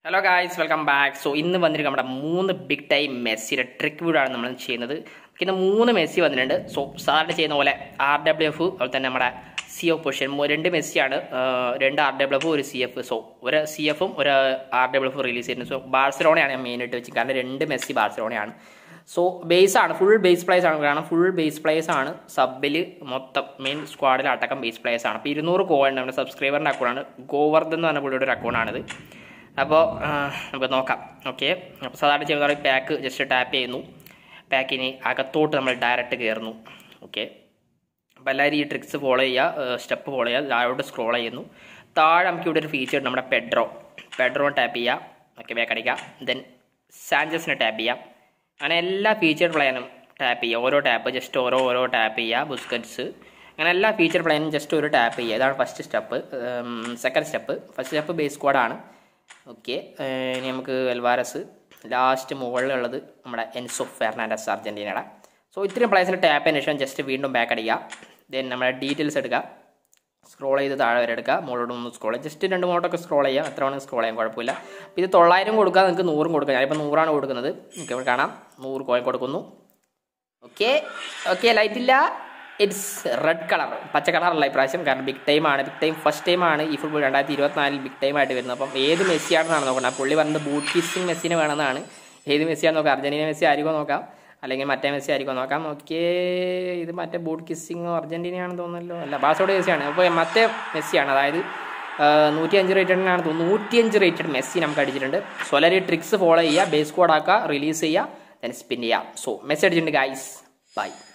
hello guys welcome back so ഇന്ന് വന്നിരിക്കും നമ്മുടെ മൂന്ന് ബിഗ് ടൈം മെസ്സിയുടെ ട്രിക്ക് വീഡിയോ ആണ് നമ്മൾ ചെയ്യുന്നത് ഇന്ന് മൂന്ന് മെസ്സി വന്നിട്ടുണ്ട് സോ സാറിന് ചെയ്യുന്ന പോലെ ആർ ഡബ്ല്യു എഫ് അതുപോലെ തന്നെ നമ്മുടെ സി എഫ് പൊസിഷൻ രണ്ട് മെസ്സിയാണ് ആ, രണ്ട് ആർ ഡബ്ല്യു എഫ് ഒരു സി എഫ് സോ ഒരു സി എഫും ഒരു ആർ ഡബ്ല്യു എഫ് റിലീസ് ചെയ്യുന്നത് സോ ബാഴ്സലോണയാണ് ഞാൻ മെയിനായിട്ട് വെച്ച് കാരണം രണ്ട് മെസ്സി ബാഴ്സലോണയാണ് സോ ബേസ് ആണ് ഫുൾ ബേസ് പ്ലേസ് ആണ് കാരണം ഫുൾ ബേസ് പ്ലേസ് ആണ് സബിൽ മൊത്തം മെയിൻ സ്ക്വാഡിൽ അടക്കം ബേസ് പ്ലേസ് ആണ് അപ്പോൾ ഇരുന്നൂറ് കോയിൻ നമ്മുടെ സബ്സ്ക്രൈബറിൻ്റെ അക്കൗണ്ടാണ് ഗോവർദ്ധൻ എന്ന് പറഞ്ഞ പുള്ളിയുടെ ഒരു അക്കൗണ്ടാണിത് അപ്പോൾ നമുക്ക് നോക്കാം ഓക്കെ അപ്പോൾ സാധാരണ ചെയ്യുന്ന പാക്ക് ജസ്റ്റ് ടാപ്പ് ചെയ്യുന്നു പാക്കിന് അകത്തോട്ട് നമ്മൾ ഡയറക്റ്റ് കയറുന്നു ഓക്കെ അപ്പോൾ എല്ലാവരും ഈ ട്രിക്സ് ഫോളോ ചെയ്യുക സ്റ്റെപ്പ് ഫോളോ ചെയ്യുക താഴോട്ട് സ്ക്രോൾ ചെയ്യുന്നു താഴെ നമുക്ക് ഇവിടെ ഒരു ഫീച്ചർ ഉണ്ട് നമ്മുടെ പെഡ്രോ പെഡ്രോ ടാപ്പ് ചെയ്യാം ഓക്കെ ബാക്ക് അടിക്കാം ദെൻ സാഞ്ചസിനെ ടാപ്പ് ചെയ്യാം അങ്ങനെ എല്ലാ ഫീച്ചർ പ്ലാനും ടാപ്പ് ചെയ്യുക ഓരോ ടാപ്പ് ജസ്റ്റ് ഓരോ ഓരോ ടാപ്പ് ചെയ്യുക ബുസ്കറ്റ്സ് അങ്ങനെ എല്ലാ ഫീച്ചർ പ്ലാനും ജസ്റ്റ് ഒരു ടാപ്പ് ചെയ്യുക ഇതാണ് first step second step first step base സ്ക്വാഡാണ് ഓക്കെ ഇനി നമുക്ക് എൽവാരസ് ലാസ്റ്റ് മുകളിലുള്ളത് നമ്മുടെ എൻസോ ഫെർണാൻഡസ് അർജൻറ്റീനയുടെ സോ ഇത്രയും പ്ലേസിന് ടാപ്പ് ചെയ്തതിന് ശേഷം ജസ്റ്റ് വീണ്ടും ബാക്ക് അടിക്കുക ദെൻ നമ്മുടെ ഡീറ്റെയിൽസ് എടുക്കുക സ്ക്രോൾ ചെയ്ത് താഴെ വരെ എടുക്കുക മുകളിലോട്ട് ഒന്ന് സ്ക്രോൾ ചെയ്യുക ജസ്റ്റ് രണ്ട് മുകളിലോട്ടൊക്കെ സ്ക്രോൾ ചെയ്യാം എത്ര വേണമെങ്കിൽ സ്ക്രോൾ ചെയ്യാം കുഴപ്പമില്ല അപ്പോൾ ഇത് തൊള്ളായിരം കൊടുക്കുക നിങ്ങൾക്ക് നൂറും കൊടുക്കുക ഞാനിപ്പോൾ നൂറാണ് കൊടുക്കുന്നത് നിങ്ങൾക്ക് ഇവിടെ കാണാം നൂറ് കോയിൻ കൊടുക്കുന്നു ഓക്കെ ഓക്കെ ലൈറ്റ് ഇല്ല ഇറ്റ്സ് റെഡ് കളർ പച്ച കളറല്ല ഇപ്രാവശ്യം കാരണം ബിഗ് ടൈം ആണ് ബിഗ് ടൈം ഫസ്റ്റ് ടൈം ആണ് ഈ ഫുട്ബോൾ രണ്ടായിരത്തി ഇരുപത്തിനാലിൽ ബിഗ് ടൈം ആയിട്ട് വരുന്നത് അപ്പം ഏത് മെസ്സിയാണെന്നാണ് നോക്കുന്നത് ആ പുള്ളി പറഞ്ഞത് ബൂട്ട് കിസ്സിങ് മെസ്സിനെ വേണമെന്നാണ് ഏത് മെസ്സിയാണെന്ന് നോക്കാം അർജന്റീന മെസ്സി ആയിരിക്കും നോക്കാം അല്ലെങ്കിൽ മറ്റേ മെസ്സി ആയിരിക്കും നോക്കാം ഓക്കെ ഇത് മറ്റേ ബൂട്ട് കിസ്സിങ്ങോ അർജന്റീനയാണെന്ന് തോന്നുന്നല്ലോ അല്ല ബാസോടെ മെസ്സിയാണ് അപ്പോൾ മറ്റേ മെസ്സിയാണ് അതായത് നൂറ്റി അഞ്ച് റേറ്റഡിനാണ് തോന്നുന്നു നൂറ്റിയഞ്ച് റേറ്റഡ് മെസ്സി നമുക്ക് അടിച്ചിട്ടുണ്ട് സോ എല്ലാവരും ട്രിക്സ് ഫോളോ ചെയ്യുക ബേസ് കോഡ് ആക്കുക റിലീസ് ചെയ്യുക ദെൻ സ്പിൻ ചെയ്യുക സോ മെസ്സേജ് അടിച്ചിട്ടുണ്ട് ഗൈസ് ബൈ